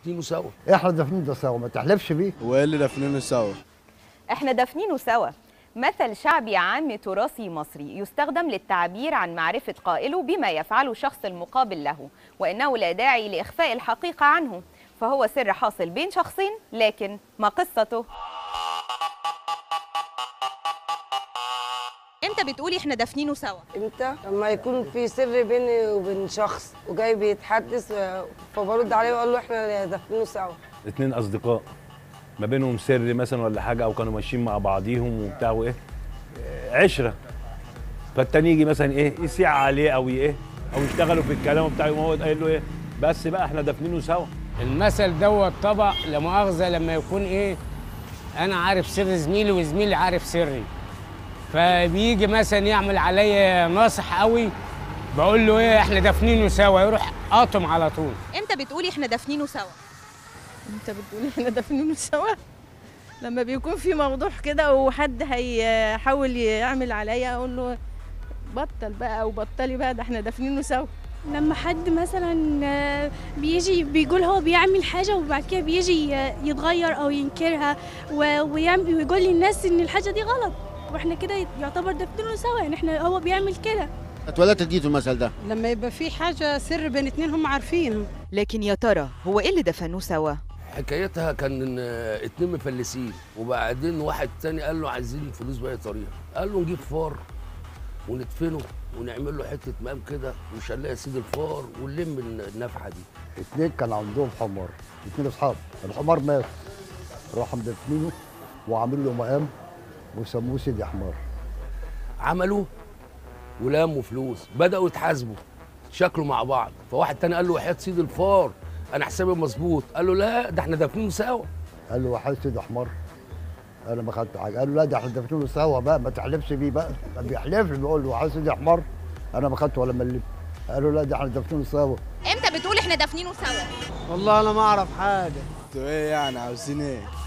دافنينه سوا احنا دافنين ده سوا ما تحلفش بيه وايه اللي دافنينه سوا احنا دافنينه سوا مثل شعبي عام تراثي مصري يستخدم للتعبير عن معرفة قائله بما يفعله الشخص المقابل له وإنه لا داعي لإخفاء الحقيقة عنه فهو سر حاصل بين شخصين لكن ما قصته امتى بتقولي احنا دافنينه سوا امتى لما يكون في سر بيني وبين شخص وجاي بيتحدث آه، فبرد عليه واقول له احنا دافنينه سوا اتنين اصدقاء ما بينهم سر مثلا ولا حاجه او كانوا ماشيين مع بعضيهم وبتاع وايه آه، عشره فالتاني يجي مثلا ايه يسيع عليه او ايه او يشتغلوا في الكلام وبتاع يقوم هو قايل له ايه بس بقى احنا دافنينه سوا المثل دوت طبق لا مؤاخذه لما يكون ايه انا عارف سر زميلي وزميلي عارف سري فبيجي مثلا يعمل عليا ناصح قوي بقول له ايه احنا دافنينه سوا يروح قاطم على طول امتى بتقولي احنا دافنينه سوا انت بتقولي احنا دافنينه سوا لما بيكون في موضوع كده وحد هيحاول يعمل عليا اقول له بطل بقى او بطلي بقى ده احنا دافنينه سوا لما حد مثلا آه، بيجي بيقول هو بيعمل حاجة وبعد كده بيجي آه، يتغير أو ينكرها و- ويعمل ويقول للناس إن الحاجة دي غلط واحنا كده يعتبر دافنينه سوا يعني احنا هو بيعمل كده اتولدت جيتوا المثل ده لما يبقى في حاجة سر بين اتنين هم عارفينها لكن يا ترى هو ايه اللي دفنوه سوا حكايتها كان إن اتنين مفلسين وبعدين واحد تاني قال له عايزين فلوس باي طريقه قال له نجيب فار وندفنه ونعمل له حته مقام كده وشلاه يا سيدي الفار ونلم النفحه دي اتنين كان عندهم حمار اتنين اصحاب الحمار مات راحوا مدفنينه وعامل له مقام وسموه سيدي حمار عملوا ولموا فلوس بداوا يتحاسبوا شكلوا مع بعض فواحد تاني قال له وحياه سيدي الفار انا حسابي مظبوط قال له لا ده احنا دافنينه سوا قال له وحيد سيدي حمار انا ما خدت حاجه قال له لا ده احنا دافنينه سوا بقى ما تحلفش بيه بقى ما بيحلفش بيقول له وحيد سيدي حمار انا ما خدت ولا مليت قال له لا ده احنا دافنينه سوا امتى بتقولي احنا دافنينه سوا والله انا ما اعرف حاجه انتوا ايه يعني عاوزين ايه